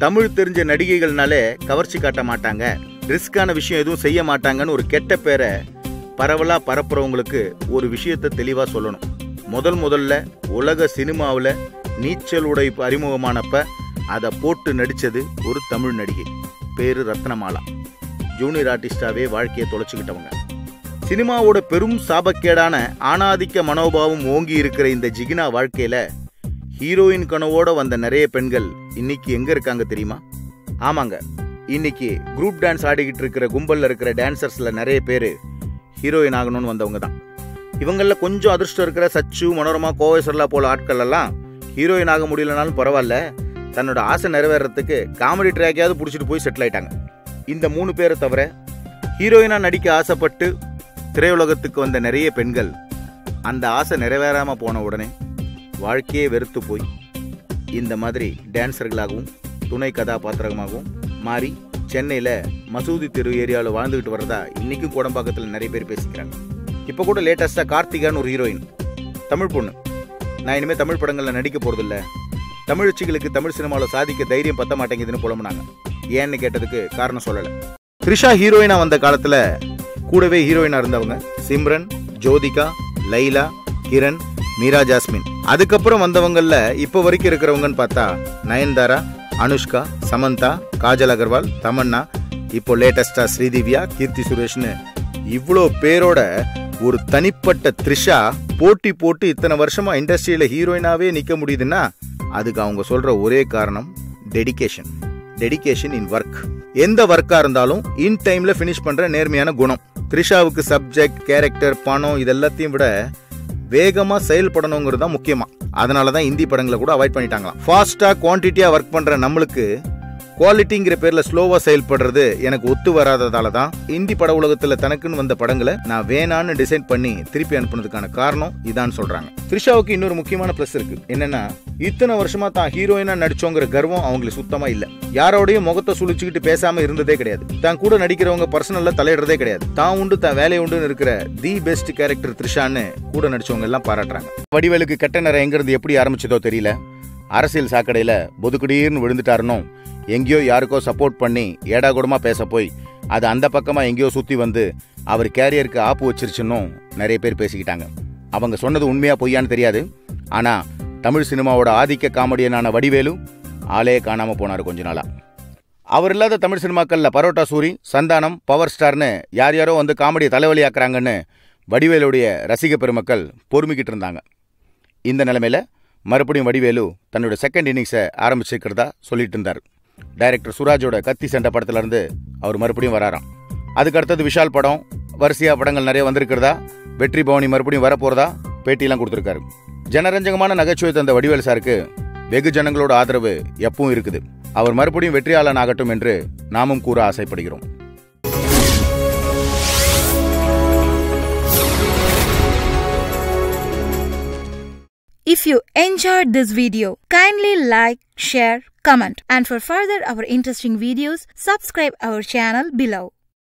தமிழ் தெரிஞ்ச நடிகைகள்னாலே கவர்ச்சி காட்ட மாட்டாங்க ரிஸ்கான விஷயம் எதுவும் செய்ய மாட்டாங்கன்னு ஒரு கெட்ட பேரை பரவலா பரப்புறவங்களுக்கு ஒரு விஷயத்தை தெளிவா சொல்லணும் முதல் முதல்ல உலக சினிமாவில் நீச்சல் உடை அறிமுகமானப்ப அதை போட்டு நடிச்சது ஒரு தமிழ் நடிகை பேரு ரத்னமாலா ஜூனியர் ஆர்டிஸ்டாவே வாழ்க்கையை தொலைச்சுக்கிட்டவங்க சினிமாவோட பெரும் சாபக்கேடான ஆணாதிக்க மனோபாவம் ஓங்கி இருக்கிற இந்த ஜிகினா வாழ்க்கையில ஹீரோயின் கனவோட வந்த நிறைய பெண்கள் இன்னைக்கு எங்க இருக்காங்க தெரியுமா ஆமாங்க இன்னைக்கு குரூப் டான்ஸ் ஆடிக்கிட்டு இருக்கிற கும்பல்ல இருக்கிற டான்சர்ஸ்ல நிறைய பேர் ஹீரோயின் ஆகணும்னு வந்தவங்க தான் இவங்கள கொஞ்சம் அதிர்ஷ்டம் இருக்கிற சச்சு மனோரமா கோவை சரலா போல ஆட்கள் எல்லாம் ஹீரோயின் ஆக முடியலனாலும் பரவாயில்ல தன்னோட ஆசை நிறைவேறதுக்கு காமெடி ட்ராக்கையாவது பிடிச்சிட்டு போய் செட்டில் ஆயிட்டாங்க இந்த மூணு பேரை தவிர ஹீரோயினா நடிக்க ஆசைப்பட்டு திரையுலகத்துக்கு வந்த நிறைய பெண்கள் அந்த ஆசை நிறைவேறாம போன உடனே வாழ்க்கையே வெறுத்து போய் இந்த மாதிரி டான்சர்களாகவும் துணை கதாபாத்திரமாகவும் மாறி சென்னையில் மசூதி தெரு ஏரியாவில் வாழ்ந்துகிட்டு வர்றதா இன்னைக்கும் கோடம்பாக்கத்தில் நிறைய பேர் பேசிக்கிறாங்க இப்போ கூட லேட்டஸ்ட்டாக கார்த்திகான்னு ஒரு ஹீரோயின் தமிழ் பொண்ணு நான் இனிமேல் தமிழ் படங்களில் நடிக்க போகிறதில்ல தமிழச்சிகளுக்கு தமிழ் சினிமாவில் சாதிக்க தைரியம் பத்த மாட்டேங்குதுன்னு புலம்புனாங்க ஏன்னு கேட்டதுக்கு காரணம் சொல்லலை த்ரிஷா ஹீரோயினா வந்த காலத்தில் கூடவே ஹீரோயினா இருந்தவங்க சிம்ரன் ஜோதிகா லைலா கிரண் மீரா ஜாஸ்மின் அதுக்கப்புறம் வந்தவங்கல்ல இப்போ வரைக்கும் இருக்கிறவங்கன்னு பார்த்தா நயன்தாரா அனுஷ்கா சமந்தா காஜல் அகர்வால் தமன்னா இப்போ லேட்டஸ்டா ஸ்ரீதிவ்யா கீர்த்தி சுரேஷ்னு இவ்வளோ பேரோட ஒரு தனிப்பட்ட த்ரிஷா போட்டி போட்டு இத்தனை வருஷமா இண்டஸ்ட்ரியில ஹீரோயினாவே நிக்க முடியுதுன்னா அதுக்கு அவங்க சொல்ற ஒரே காரணம் டெடிகேஷன் டெடிகேஷன் இன் ஒர்க் எந்த ஒர்க்கா இருந்தாலும் இன் டைம்ல ஃபினிஷ் பண்ற நேர்மையான குணம் த்ரிஷாவுக்கு சப்ஜெக்ட் கேரக்டர் பணம் இதெல்லாத்தையும் விட வேகமா செயல்படணுங்கிறது தான் முக்கியமா அதனால தான் இந்தி படங்களை கூட அவாய்ட் பண்ணிட்டாங்களாம் ஃபாஸ்டா குவான்டிட்டியா ஒர்க் பண்ற நம்மளுக்கு குவாலிட்டிங்கிற பேர்ல ஸ்லோவா செயல்படுறது எனக்கு ஒத்து வராததால தான் இந்தி பட உலகத்துல தனக்குன்னு வந்த படங்களை நான் வேணான்னு டிசைன் பண்ணி திருப்பி அனுப்புனதுக்கான காரணம் இதான் சொல்றாங்க த்ரிஷாவுக்கு இன்னொரு முக்கியமான பிளஸ் இருக்கு என்னன்னா இத்தனை வருஷமா தான் ஹீரோயினா நடிச்சோங்கிற கர்வம் அவங்களுக்கு சுத்தமா இல்ல யாரோடையும் முகத்தை சுழிச்சுக்கிட்டு பேசாம இருந்ததே கிடையாது தான் கூட நடிக்கிறவங்க பர்சனல்ல தலையிடுறதே கிடையாது தான் உண்டு தான் வேலை உண்டுன்னு இருக்கிற தி பெஸ்ட் கேரக்டர் த்ரிஷான்னு கூட நடிச்சவங்க எல்லாம் பாராட்டுறாங்க வடிவேலுக்கு கெட்ட நேரம் எங்க இருந்து எப்படி ஆரம்பிச்சதோ தெரியல அரசியல் சாக்கடையில பொதுக்குடீர்னு விழுந்துட்டாருனோ எங்கேயோ யாருக்கோ சப்போர்ட் பண்ணி ஏடா கூடமா பேச போய் அது அந்த பக்கமா எங்கேயோ சுத்தி வந்து அவர் கேரியருக்கு ஆப்பு வச்சிருச்சுன்னும் நிறைய பேர் பேசிக்கிட்டாங்க அவங்க சொன்னது உண்மையா பொய்யான்னு தெரியாது ஆனா தமிழ் சினிமாவோட ஆதிக்க காமெடியனான வடிவேலு ஆளே காணாம போனாரு கொஞ்ச நாளா அவர் இல்லாத தமிழ் சினிமாக்கள்ல பரோட்டா சூரி சந்தானம் பவர் ஸ்டார்னு யார் யாரோ வந்து காமெடியை தலைவலி ஆக்குறாங்கன்னு வடிவேலுடைய ரசிக பெருமக்கள் பொறுமிக்கிட்டு இருந்தாங்க இந்த நிலைமையில மறுபடியும் வடிவேலு தன்னோட செகண்ட் இன்னிங்ஸை ஆரம்பிச்சிருக்கிறதா சொல்லிட்டு இருந்தார் டைரக்டர் சுராஜோட கத்தி சண்டை படத்துல இருந்து அவர் மறுபடியும் வராராம் அதுக்கு அடுத்தது விஷால் படம் வரிசையா படங்கள் நிறைய வந்திருக்கிறதா வெற்றி பவனி மறுபடியும் வரப்போறதா பேட்டியெல்லாம் கொடுத்துருக்காரு ஜனரஞ்சகமான நகைச்சுவை தந்த வடிவேல் சாருக்கு வெகு ஜனங்களோட ஆதரவு எப்பவும் இருக்குது அவர் மறுபடியும் வெற்றியாளன் ஆகட்டும் என்று நாமும் கூற ஆசைப்படுகிறோம் If you enjoyed this video, kindly like, share, comment and for further our interesting videos, subscribe our channel below.